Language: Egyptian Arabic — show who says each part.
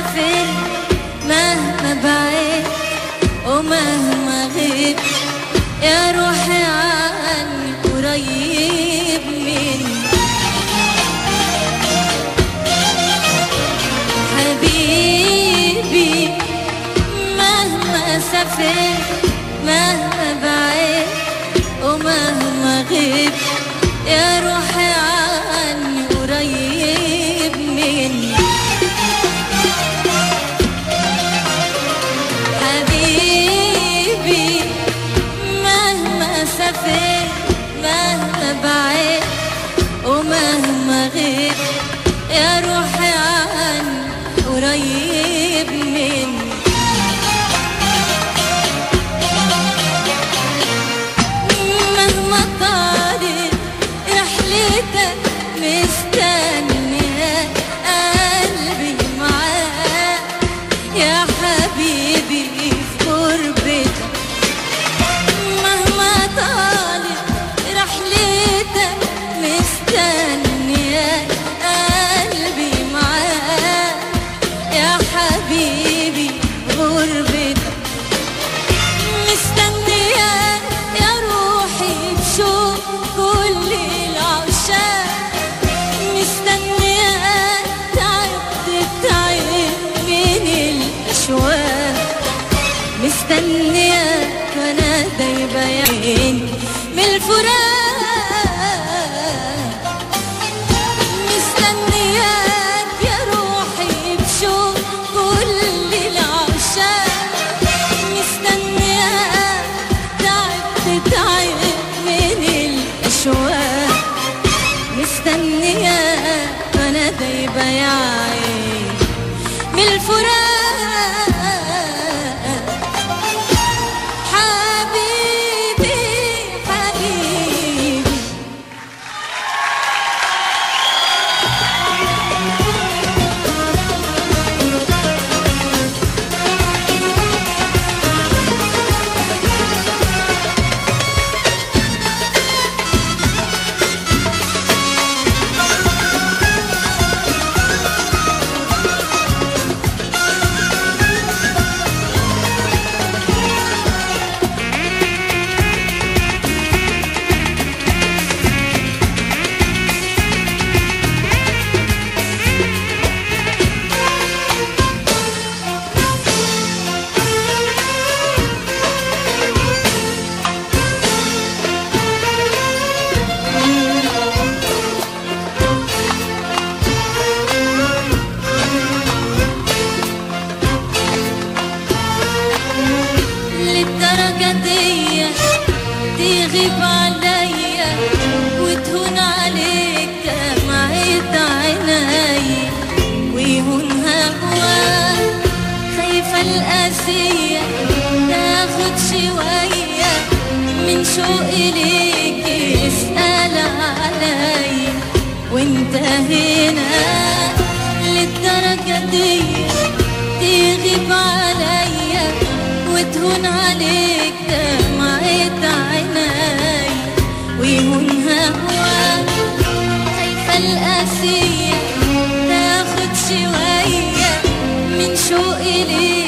Speaker 1: سافر مهما بعيد ومهما غيب يا روحي عني قريب مني حبيبي مهما سافر مهما بعيد ومهما غيب يا روحي عني قريب مني حبيبي مهما سافر مهما بعيد ومهما غيب يا روحي عني قريب مني مهما طالت رحلتك مستنية قلبي معاك يا حبيبي في غربتك مهما طالت رحلتك مستنية قلبي معاك يا حبيبي غربتك مستنياك يا روحي بشوق كل العشاق مستنياك تعبت تعب من الأشواق مستنياك وانا دايبة يا عيني من الفراق مستنياك يا روحي بشوق كل العشاق مستنياك تعبت تعب من الأشواق مستنياك وانا دايبة يا عيني من الفراق حبيبي حبيبي للدرجة دي تغيب عليا وتهون عليك دمعة عيني ويهون هواك خايفة القاسية تاخد شوية من شوقي ليك اسأل عليا وانت هنا للدرجة دي تغيب عليا وتهون عليك دمعة عيني ويهون هواك خايفة القاسية تاخد شوية من شوقي ليك